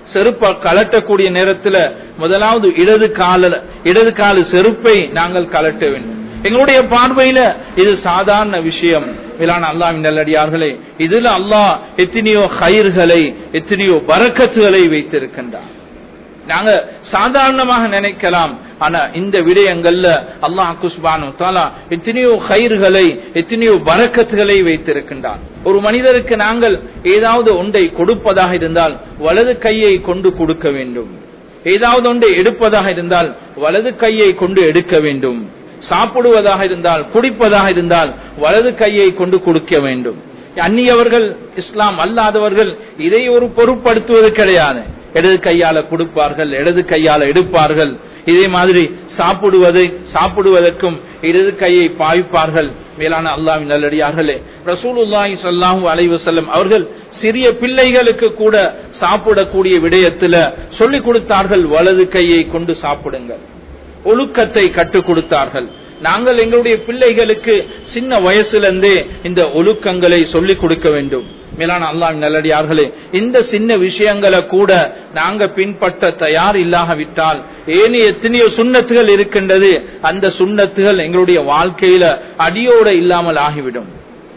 செருப்ப கலட்டக்கூடிய நேரத்தில் முதலாவது இடது கால இடது கால செருப்பை நாங்கள் கலட்ட வேண்டும் எங்களுடைய பார்வையில இது சாதாரண விஷயம் மேலான அல்லாவின் நல்லடியார்களே இதுல அல்லாஹ் எத்தனையோ கயிர்களை எத்தனையோ பறக்கத்துகளை வைத்திருக்கின்றான் நாங்க சாதாரணமாக நினைக்கலாம் ஆனா இந்த விடயங்கள்ல அல்லாஹ் குஸ்பானு தாலா எத்தனையோ கயிறுகளை எத்தனையோ பறக்கத்துகளை வைத்திருக்கின்றான் ஒரு மனிதருக்கு நாங்கள் ஏதாவது ஒன்றை கொடுப்பதாக இருந்தால் வலது கையை கொண்டு கொடுக்க வேண்டும் ஏதாவது ஒன்றை எடுப்பதாக இருந்தால் வலது கையை கொண்டு எடுக்க வேண்டும் சாப்பிடுவதாக இருந்தால் குடிப்பதாக இருந்தால் வலது கையை கொண்டு கொடுக்க வேண்டும் அந்நியவர்கள் இஸ்லாம் அல்லாதவர்கள் இதை ஒரு பொருட்படுத்துவது கிடையாது இடது கையால கொடுப்பார்கள் இடது கையால எடுப்பார்கள் இதே மாதிரி சாப்பிடுவதை சாப்பிடுவதற்கும் இடது கையை பாய்ப்பார்கள் மேலான அல்லாவின் நல்லடியார்களே ரசூலுல்லாஹி ஸல்லல்லாஹு அலைஹி வஸல்லம் அவர்கள் சிறிய பிள்ளைகளுக்கு கூட சாப்பிடக்கூடிய விடயத்துல சொல்லிக் கொடுத்தார்கள் வலது கையை கொண்டு சாப்பிடுங்கள் ஒழுக்கத்தை கற்றுக் கொடுத்தார்கள் நாங்கள் எங்களுடைய பிள்ளைகளுக்கு சின்ன வயசுலேருந்தே இந்த ஒழுக்கங்களை சொல்லிக் கொடுக்க வேண்டும் மேலான அல்லாஹ் நல்லடியார்களே இந்த சின்ன விஷயங்களை கூட நாங்க பின்பற்ற தயார் இல்லாவிட்டால் ஏனி எத்தனையோ சுண்ணத்துகள் இருக்கின்றது அந்த சுண்ணத்துகள் எங்களுடைய வாழ்க்கையில அடியோட இல்லாமல் ஆகிவிடும்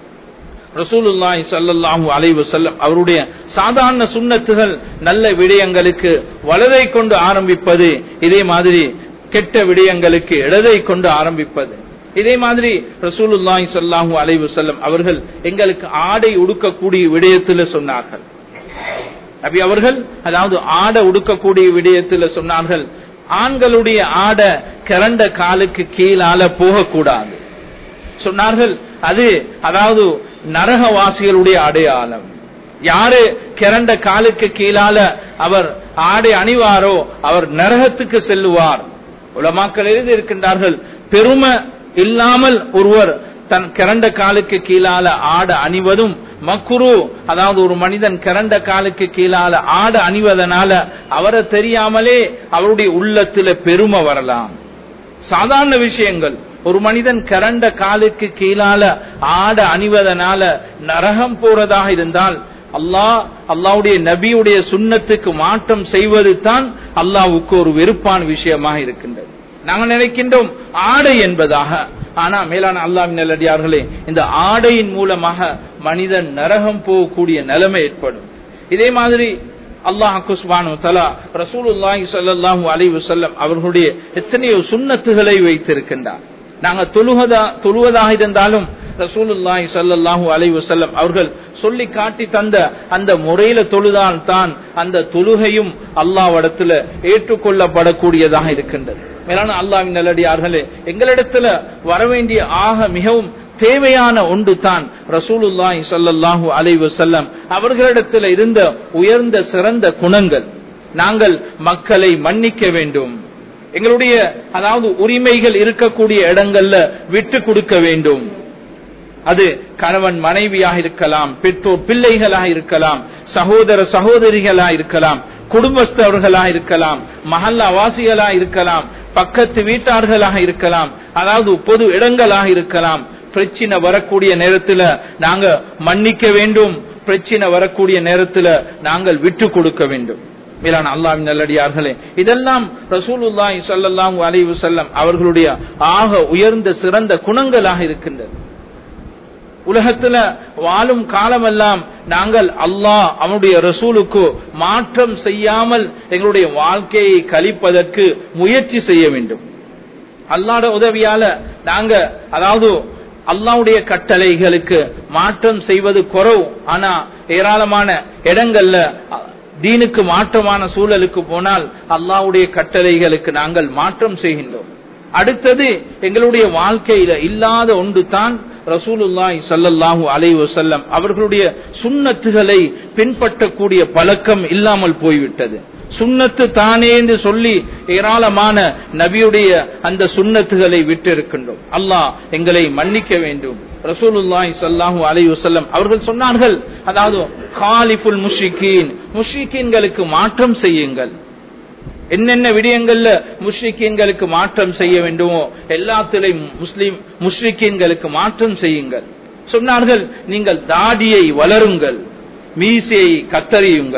ரசூலுல்லாஹி ஸல்லல்லாஹு அலைஹி வஸல்லம் அவருடைய சாதாரண சுண்ணத்துகள் நல்ல விடயங்களுக்கு வலதை கொண்டு ஆரம்பிப்பது இதே மாதிரி கெட்ட விடயங்களுக்கு இடதை கொண்டு ஆரம்பிப்பது இதே மாதிரி ரசூலுல்லாஹி ஸல்லல்லாஹு அலைஹி வஸல்லம் அவர்கள் எங்களுக்கு ஆடை உடுக்கக்கூடிய விடயத்தில் சொன்னார்கள் நபி அவர்கள் அதாவது ஆடை உடுக்கக்கூடிய விடயத்தில் சொன்னார்கள் ஆண்களுடைய ஆடை கரண்ட காலுக்கு கீழால போகக்கூடாது சொன்னார்கள் அது அதாவது நரகவாசிகளுடைய அடையாளம் யாரு கிறண்ட காலுக்கு கீழால அவர் ஆடை அணிவாரோ அவர் நரகத்துக்கு செல்லுவார் உலமாக்கள் எழுதி இருக்கின்றார்கள் பெருமை இல்லாமல் ஒருவர் தன் கிறண்ட காலுக்கு கீழால ஆட அணிவதும் மக்குரு அதாவது ஒரு மனிதன் கிறண்ட காலுக்கு கீழால ஆட அணிவதனால அவரை தெரியாமலே அவருடைய உள்ளத்துல பெருமை வரலாம் சாதாரண விஷயங்கள் ஒரு மனிதன் கரண்ட காலுக்கு கீழால ஆட அணிவதனால நரகம் போறதாக இருந்தால் அல்லாஹ் அல்லாவுடைய நபியுடைய சுண்ணத்துக்கு மாற்றம் செய்வது தான் அல்லாவுக்கு ஒரு வெறுப்பான விஷயமாக இருக்கின்றது நாங்கள் நினைக்கின்றோம் ஆடை என்பதாக ஆனா மேலான அல்லாவின் நல்லடியார்களே இந்த ஆடையின் மூலமாக மனிதன் நரகம் போகக்கூடிய நிலைமை ஏற்படும் இதே மாதிரி அல்லாஹ் குஸ்பானு தலா ரசூலுல்லாஹி ஸல்லல்லாஹு அலைஹி வஸல்லம் அவர்களுடைய எத்தனையோ சுன்னத்துகளை வைத்திருக்கின்றார் நாங்க தொழுவதா தொழுவதாக இருந்தாலும் ரசூலுல்லாஹி ஸல்லல்லாஹு அலைஹி வஸல்லம் அவர்கள் சொல்லி காட்டி தந்த அந்த முறையில தொழுதால் தான் அந்த தொழுகையும் அல்லாஹ்விடத்துல ஏற்றுக்கொள்ளப்படக்கூடியதாக இருக்கின்றது மேலான அல்லாஹ்வின் நல்லடியார்களே எங்களிடத்துல வர வேண்டிய ஆக மிகவும் தேவையான ஒன்று தான் ரசூலுல்லாஹி ஸல்லல்லாஹு அலைஹி வஸல்லம் அவர்களிடத்தில் இருந்த உயர்ந்த சிறந்த குணங்கள் நாங்கள் மக்களை மன்னிக்க வேண்டும் எங்களுடைய அதாவது உரிமைகள் இருக்கக்கூடிய இடங்கள்ல விட்டு கொடுக்க வேண்டும் அது கணவன் மனைவியாக இருக்கலாம் பெற்றோர் பிள்ளைகளாக இருக்கலாம் சகோதர சகோதரிகளா இருக்கலாம் குடும்பஸ்தவர்களா இருக்கலாம் மஹல்லா வாசிகளா இருக்கலாம் பக்கத்து வீட்டார்களாக இருக்கலாம் அதாவது பொது இடங்களாக இருக்கலாம் பிரச்சனை வரக்கூடிய நேரத்துல நாங்க மன்னிக்க வேண்டும் பிரச்சனை வரக்கூடிய நேரத்துல நாங்கள் விட்டு கொடுக்க வேண்டும் மேலான அல்லாவின் நல்லடியார்களே இதெல்லாம் ரசூலுல்லாஹி ஸல்லல்லாஹு அலைஹி வஸல்லம் அவர்களுடைய ஆக உயர்ந்த சிறந்த குணங்களாக இருக்கின்றது உலகத்துல வாழும் காலமெல்லாம் நாங்கள் அல்லாஹ் அவனுடைய ரசூலுக்கு மாற்றம் செய்யாமல் எங்களுடைய வாழ்க்கையை கழிப்பதற்கு முயற்சி செய்ய வேண்டும் அல்லாட உதவியால நாங்க அதாவது அல்லாவுடைய கட்டளைகளுக்கு மாற்றம் செய்வது குறவு ஆனா ஏராளமான இடங்கள்ல தீனுக்கு மாற்றமான சூழலுக்கு போனால் அல்லாவுடைய கட்டளைகளுக்கு நாங்கள் மாற்றம் செய்கின்றோம் அடுத்தது எங்களுடைய வாழ்க்கையில இல்லாத ஒன்று தான் ரசூலுல்லாய் சல்லல்லாஹு அலை வசல்லம் அவர்களுடைய சுண்ணத்துகளை பின்பற்றக்கூடிய பழக்கம் இல்லாமல் போய்விட்டது சுண்ணத்து தானே என்று சொல்லி ஏராளமான நபியுடைய அந்த சுண்ணத்துகளை விட்டு இருக்கின்றோம் அல்லாஹ் எங்களை மன்னிக்க வேண்டும் ரசூலுல்லாய் சல்லாஹூ அலை வசல்லம் அவர்கள் சொன்னார்கள் அதாவது காலிபுல் முஷிகீன் முஷிகீன்களுக்கு மாற்றம் செய்யுங்கள் என்னென்ன விடயங்கள்ல முஸ்லிக்கீன்களுக்கு மாற்றம் செய்ய வேண்டுமோ எல்லாத்திலையும் முஸ்லிம் முஸ்லிக்கீன்களுக்கு மாற்றம் செய்யுங்கள் சொன்னார்கள் நீங்கள் தாடியை வளருங்கள் மீசையை கத்தறியுங்கள்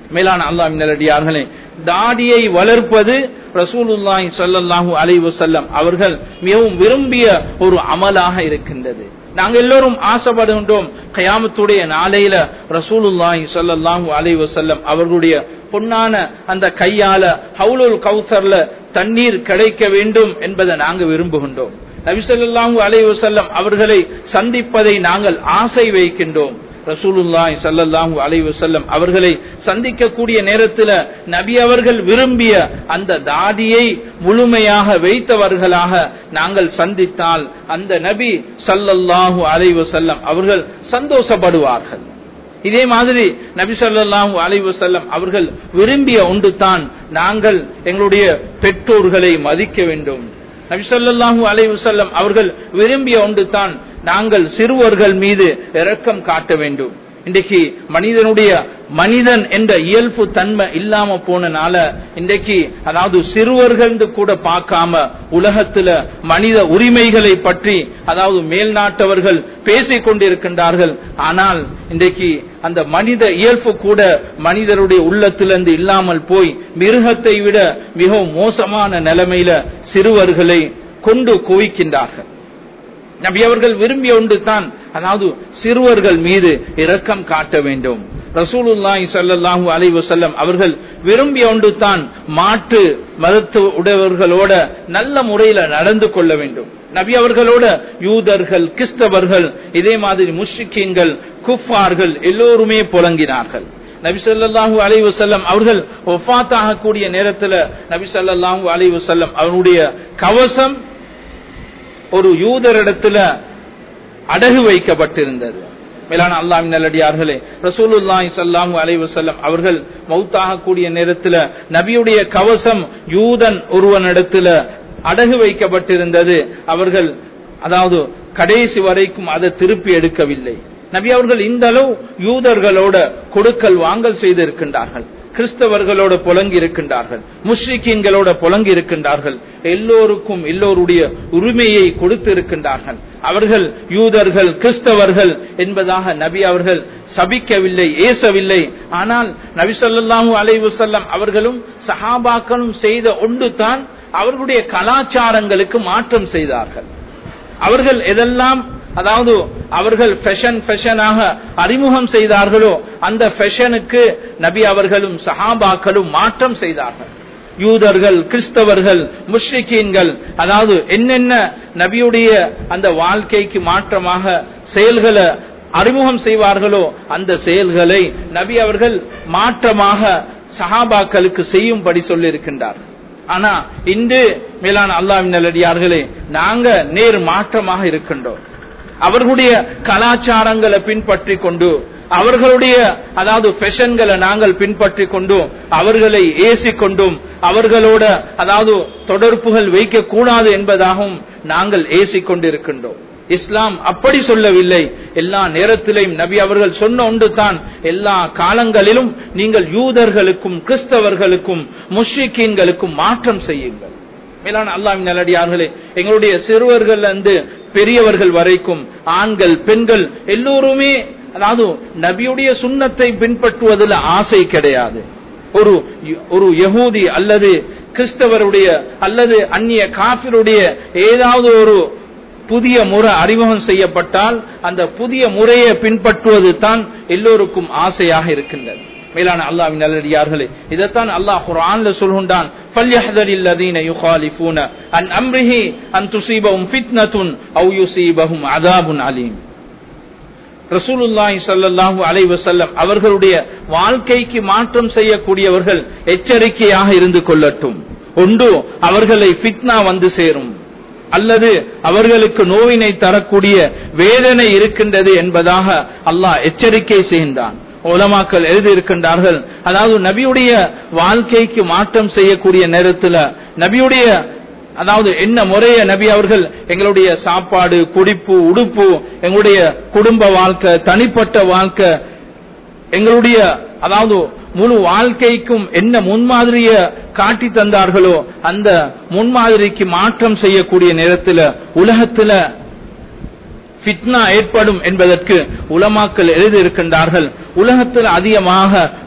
மேலான அல்லாஹ் நல்லடியார்களே தாடியை வளர்ப்பது ரசூலுல்லாஹி ஸல்லல்லாஹு அலைஹி வஸல்லம் அவர்கள் மிகவும் விரும்பிய ஒரு அமலாக இருக்கின்றது நாங்கள் எல்லோரும் ஆசைப்படுகின்றோம் கயாமத்துடைய நாளையில ரசூலுல்லாஹி ஸல்லல்லாஹு அலைஹி வஸல்லம் அவர்களுடைய பொன்னான அந்த கையால ஹவுலுல் கௌசர்ல தண்ணீர் கிடைக்க வேண்டும் என்பதை நாங்கள் விரும்புகின்றோம் நபிசல்லாஹு அலைஹி வஸல்லம் அவர்களை சந்திப்பதை நாங்கள் ஆசை வைக்கின்றோம் ரசூலுல்லாஹி ஸல்லல்லாஹு அலைஹி வஸல்லம் அவர்களை சந்திக்கக்கூடிய நேரத்தில் நபி அவர்கள் விரும்பிய அந்த தாடியை முழுமையாக வைத்தவர்களாக நாங்கள் சந்தித்தால் அந்த நபி ஸல்லல்லாஹு அலைஹி வஸல்லம் அவர்கள் சந்தோஷப்படுவார்கள் இதே மாதிரி நபி ஸல்லல்லாஹு அலைஹி வஸல்லம் அவர்கள் விரும்பிய ஒன்று தான் நாங்கள் எங்களுடைய பெற்றோர்களை மதிக்க வேண்டும் நபி ஸல்லல்லாஹு அலைஹி வஸல்லம் அவர்கள் விரும்பிய ஒன்று தான் நாங்கள் சிறுவர்கள் மீது இரக்கம் காட்ட வேண்டும் இன்றைக்கு மனிதனுடைய மனிதன் என்ற இயல்பு தன்மை இல்லாம போனனால இன்றைக்கு அதாவது சிறுவர்கள் கூட பார்க்காம உலகத்துல மனித உரிமைகளை பற்றி அதாவது மேல்நாட்டவர்கள் பேசிக் கொண்டிருக்கின்றார்கள் ஆனால் இன்றைக்கு அந்த மனித இயல்பு கூட மனிதருடைய உள்ளத்திலிருந்து இல்லாமல் போய் மிருகத்தை விட மிகவும் மோசமான நிலைமையில சிறுவர்களை கொண்டு குவிக்கின்றார்கள் நபி அவர்கள் விரும்பிய ஒன்று தான் அதாவது சிறுவர்கள் மீது இரக்கம் காட்ட வேண்டும் ரசூலுல்லாஹி ஸல்லல்லாஹு அலைஹி வஸல்லம் அவர்கள் விரும்பிய ஒன்று தான் மாற்று மதத்து உடையவர்களோட நல்ல முறையில நடந்து கொள்ள வேண்டும் நபி அவர்களோட யூதர்கள் கிறிஸ்தவர்கள் இதே மாதிரி முஷ்ரிக்கீன்கள் குஃபார்கள் எல்லோருமே புலங்கினார்கள் நபி ஸல்லல்லாஹு அலைஹி வஸல்லம் அவர்கள் ஒஃபாத் ஆகக்கூடிய நேரத்துல நபி ஸல்லல்லாஹு அலைஹி வஸல்லம் அவருடைய கவசம் ஒரு யூதரிடத்துல அடகு வைக்கப்பட்டிருந்தது மேலான அல்லாஹ் நல்லடியார்களே ரசூலுல்லாஹி ஸல்லல்லாஹு அலைஹி வஸல்லம் அவர்கள் மௌத்தாக கூடிய நேரத்தில் நபியுடைய கவசம் யூதன் ஒருவனிடத்துல அடகு வைக்கப்பட்டிருந்தது அவர்கள் அதாவது கடைசி வரைக்கும் அதை திருப்பி எடுக்கவில்லை நபி அவர்கள் இந்த அளவு யூதர்களோட கொடுக்கல் வாங்கல் செய்திருக்கின்றார்கள் கிறிஸ்தவர்களோட புலங்கி இருக்கின்றார்கள் முஸ்லிக்கீன்களோட புலங்கி இருக்கின்றார்கள் எல்லோருக்கும் எல்லோருடைய உரிமையை கொடுத்து இருக்கின்றார்கள் அவர்கள் யூதர்கள் கிறிஸ்தவர்கள் என்பதாக நபி அவர்கள் சபிக்கவில்லை ஏசவில்லை ஆனால் நபி சொல்லாஹு அலைவசல்லம் அவர்களும் சஹாபாக்களும் செய்த ஒன்று தான் அவர்களுடைய கலாச்சாரங்களுக்கு மாற்றம் செய்தார்கள் அவர்கள் எதெல்லாம் அதாவது அவர்கள் ஃபெஷன் ஃபெஷனாக அறிமுகம் செய்தார்களோ அந்த ஃபெஷனுக்கு நபி அவர்களும் சஹாபாக்களும் மாற்றம் செய்தார்கள் யூதர்கள் கிறிஸ்தவர்கள் முஷ்ரிக்கீன்கள் அதாவது என்னென்ன நபியுடைய அந்த வாழ்க்கைக்கு மாற்றமாக செயல்களை அறிமுகம் செய்வார்களோ அந்த செயல்களை நபி அவர்கள் மாற்றமாக சஹாபாக்களுக்கு செய்யும்படி சொல்லியிருக்கின்றார்கள் ஆனா இன்று மேலான அல்லாவின் நல்லடியார்களே நாங்க நேர் மாற்றமாக இருக்கின்றோம் அவர்களுடைய கலாச்சாரங்களை பின்பற்றி கொண்டு அவர்களுடைய அதாவது ஃபெஷன்களை நாங்கள் பின்பற்றி கொண்டும் அவர்களை ஏசி கொண்டும் அவர்களோட அதாவது தொடர்புகள் வைக்க கூடாது என்பதாகவும் நாங்கள் ஏசி கொண்டிருக்கின்றோம் இஸ்லாம் அப்படி சொல்லவில்லை எல்லா நேரத்திலையும் நபி அவர்கள் சொன்ன ஒன்று தான் எல்லா காலங்களிலும் நீங்கள் யூதர்களுக்கும் கிறிஸ்தவர்களுக்கும் முஷ்ரிக்கீன்களுக்கும் மாற்றம் செய்யுங்கள் மேலான அல்லாவின் நல்லடியார்களே எங்களுடைய சிறுவர்கள் இருந்து பெரியவர்கள் வரைக்கும் ஆண்கள் பெண்கள் எல்லோருமே அதாவது நபியுடைய சுண்ணத்தை பின்பற்றுவதில் ஆசை கிடையாது ஒரு ஒரு யகூதி அல்லது கிறிஸ்தவருடைய அல்லது அந்நிய காப்பிருடைய ஏதாவது ஒரு புதிய முறை அறிமுகம் செய்யப்பட்டால் அந்த புதிய முறையை பின்பற்றுவது தான் எல்லோருக்கும் ஆசையாக இருக்கின்றது மேலான அல்லாவின் நல்லடியார்களே இதைத்தான் அல்லாஹ் குர்ஆன்ல சொல்கின்றான் فَلْيَحْذَرِ الَّذِينَ يُخَالِفُونَ عَنْ أَمْرِهِ أَنْ تُصِيبَهُمْ فِتْنَةٌ أَوْ يُصِيبَهُمْ عَذَابٌ عَلِيمٌ ரசூலுல்லாஹி ஸல்லல்லாஹு அலைஹி வஸல்லம் அவர்களுடைய வாழ்க்கைக்கு மாற்றம் செய்யக்கூடியவர்கள் எச்சரிக்கையாக இருந்து கொள்ளட்டும் ஒன்று அவர்களை ஃபித்னா வந்து சேரும் அல்லது அவர்களுக்கு நோயினை தரக்கூடிய வேதனை இருக்கின்றது என்பதாக அல்லாஹ் எச்சரிக்கை செய்கின்றான் உலமாக்கள் எழுதியிருக்கின்றார்கள் அதாவது நபியுடைய வாழ்க்கைக்கு மாற்றம் செய்யக்கூடிய நேரத்தில் நபியுடைய அதாவது என்ன முறைய நபி அவர்கள் எங்களுடைய சாப்பாடு குடிப்பு உடுப்பு எங்களுடைய குடும்ப வாழ்க்கை தனிப்பட்ட வாழ்க்கை எங்களுடைய அதாவது முழு வாழ்க்கைக்கும் என்ன முன்மாதிரிய காட்டி தந்தார்களோ அந்த முன்மாதிரிக்கு மாற்றம் செய்யக்கூடிய நேரத்தில் உலகத்துல பித்னா ஏற்படும் என்பதற்கு உலமாக்கள் எழுதியிருக்கின்றார்கள் உலகத்தில் அதிகமாக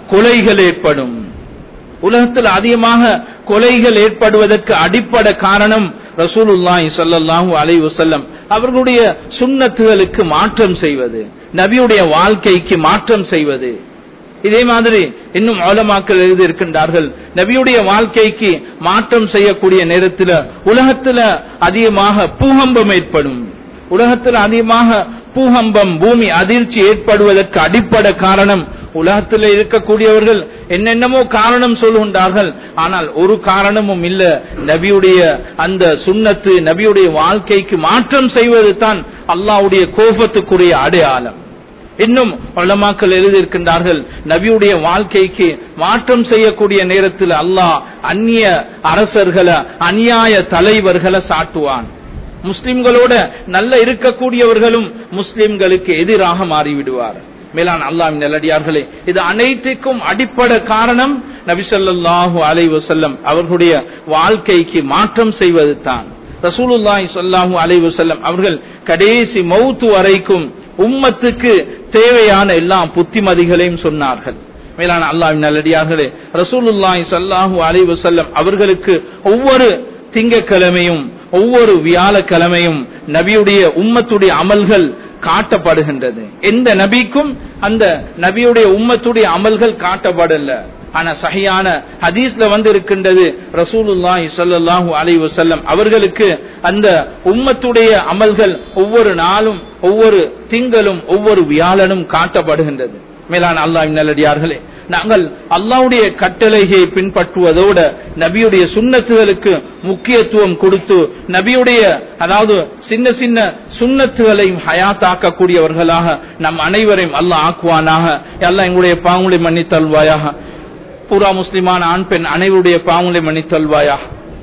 கொலைகள் ஏற்படும் உலகத்தில் அதிகமாக கொலைகள் ஏற்படுவதற்கு அடிப்படை காரணம் ரசூலுல்லாஹி ஸல்லல்லாஹு அலைஹி வஸல்லம் அவர்களுடைய சுன்னத்துகளுக்கு மாற்றம் செய்வது நபியுடைய வாழ்க்கைக்கு மாற்றம் செய்வது இதே மாதிரி இன்னும் ஆலமாக்கள் எழுதி இருக்கின்றார்கள் நபியுடைய வாழ்க்கைக்கு மாற்றம் செய்யக்கூடிய நேரத்தில் உலகத்துல அதிகமாக பூகம்பம் ஏற்படும் உலகத்தில் அதிகமாக பூகம்பம் பூமி அதிர்ச்சி ஏற்படுவதற்கு அடிப்படை காரணம் உலகத்தில் இருக்கக்கூடியவர்கள் என்னென்னமோ காரணம் சொல்லுகின்றார்கள் ஆனால் ஒரு காரணமும் இல்ல நபியுடைய அந்த சுண்ணத்து நபியுடைய வாழ்க்கைக்கு மாற்றம் செய்வது தான் அல்லாவுடைய கோபத்துக்குரிய அடையாளம் இன்னும் உலமாக்கள் எழுதியிருக்கின்றார்கள் நபியுடைய வாழ்க்கைக்கு மாற்றம் செய்யக்கூடிய நேரத்தில் அல்லாஹ் அந்நிய அரசர்களை அநியாய தலைவர்களை சாட்டுவான் முஸ்லிம்களோட நல்ல இருக்கக்கூடியவர்களும் முஸ்லிம்களுக்கு எதிராக மாறிவிடுவார் மேலான் அல்லாஹ் நல்லடியார்களே இது அனைத்துக்கும் அடிப்படை காரணம் நபிசல்லாஹு அலை வசல்லம் அவர்களுடைய வாழ்க்கைக்கு மாற்றம் செய்வது தான் ரசூலுல்லாஹி சொல்லாஹு அலை வசல்லம் அவர்கள் கடைசி மௌத்து வரைக்கும் உம்மத்துக்கு தேவையான எல்லா புத்திமதிகளையும் சொன்னார்கள் மேலான அல்லாஹ் நல்லடியார்களே ரசூலுல்லாஹி சல்லாஹு அலை வசல்லம் அவர்களுக்கு ஒவ்வொரு திங்கக்கிழமையும் ஒவ்வொரு வியாழக்கிழமையும் நபியுடைய உம்மத்துடைய அமல்கள் காட்டப்படுகின்றது எந்த நபிக்கும் அந்த நபியுடைய உம்மத்துடைய அமல்கள் காட்டப்படல ஆனா சகையான ஹதீஸ்ல வந்து இருக்கின்றது ரசூலுல்லாஹி ஸல்லல்லாஹு அலைஹி வஸல்லம் அவர்களுக்கு அந்த உம்மத்துடைய அமல்கள் ஒவ்வொரு நாளும் ஒவ்வொரு திங்களும் ஒவ்வொரு வியாழனும் காட்டப்படுகின்றது மேலான அல்லாஹ் நல்லடியார்களே நாங்கள் அல்லாவுடைய கட்டளையை பின்பற்றுவதோட நபியுடைய சுண்ணத்துகளுக்கு முக்கியத்துவம் கொடுத்து நபியுடைய அதாவது சின்ன சின்ன சுண்ணத்துகளையும் ஹயாத்தாக்கக்கூடியவர்களாக நம் அனைவரையும் அல்லாஹ் ஆக்குவானாக எல்லாம் எங்களுடைய பாவங்களை மன்னித்தல்வாயாக பூரா முஸ்லிமான ஆண் பெண் அனைவருடைய பாவங்களை மன்னித்தல்வாயாக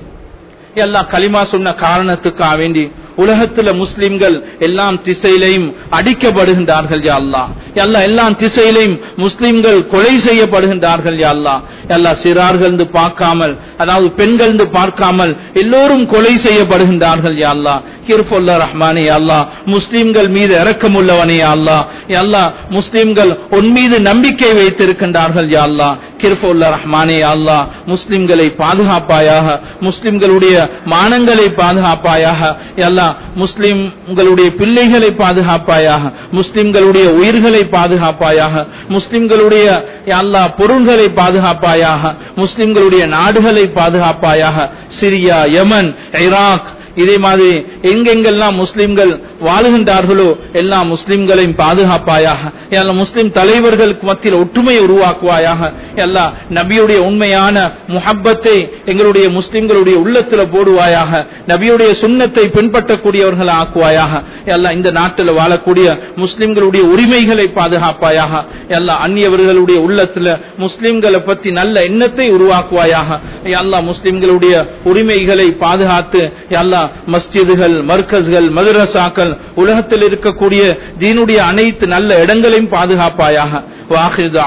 எல்லாம் களிமா சொன்ன காரணத்துக்காக வேண்டி உலகத்துல முஸ்லிம்கள் எல்லாம் திசையிலையும் அடிக்கப்படுகின்றார்கள் யா அல்லா எல்லா எல்லாம் திசையிலையும் முஸ்லிம்கள் கொலை செய்யப்படுகின்றார்கள் யா அல்லா எல்லா சிறார்கள் பார்க்காமல் அதாவது பெண்கள் பார்க்காமல் எல்லோரும் கொலை செய்யப்படுகின்றார்கள் யா அல்லா கிர்புல்லா ரஹ்மானே அல்லா முஸ்லிம்கள் மீது இறக்கமுள்ளவனே அல்லா அல்லா முஸ்லிம்கள் உன் மீது நம்பிக்கை வைத்திருக்கின்றார்கள் யா அல்லா கிர்புல்லா ரஹ்மானே அல்லா முஸ்லிம்களை பாதுகாப்பாயாக முஸ்லிம்களுடைய மானங்களை பாதுகாப்பாயாக எல்லா முஸ்லிம்களுடைய பிள்ளைகளை பாதுகாப்பாயாக முஸ்லிம்களுடைய உயிர்களை பாதுகாப்பாயாக முஸ்லிம்களுடைய அல்லா பொருள்களை பாதுகாப்பாயாக முஸ்லிம்களுடைய நாடுகளை பாதுகாப்பாயாக சிரியா யமன் ஈராக் இதே மாதிரி எங்கெங்கெல்லாம் முஸ்லிம்கள் வாழுகின்றார்களோ எல்லா முஸ்லிம்களையும் பாதுகாப்பாயாக எல்லா முஸ்லிம் தலைவர்களுக்கு மத்தியில் ஒற்றுமையை உருவாக்குவாயாக எல்லா நபியுடைய உண்மையான முஹப்பத்தை எங்களுடைய முஸ்லிம்களுடைய உள்ளத்துல போடுவாயாக நபியுடைய சுண்ணத்தை பின்பற்றக்கூடியவர்கள் ஆக்குவாயாக எல்லா இந்த நாட்டில் வாழக்கூடிய முஸ்லிம்களுடைய உரிமைகளை பாதுகாப்பாயாக எல்லா அந்நியவர்களுடைய உள்ளத்துல முஸ்லிம்களை பத்தி நல்ல எண்ணத்தை உருவாக்குவாயாக எல்லா முஸ்லிம்களுடைய உரிமைகளை பாதுகாத்து எல்லா மஸ்ஜிதுகள் மர்கஸ்கள் மதுரசாக்கள் உலகத்தில் இருக்கக்கூடிய தீனுடைய அனைத்து நல்ல இடங்களையும் பாதுகாப்பாயாக வாஹிது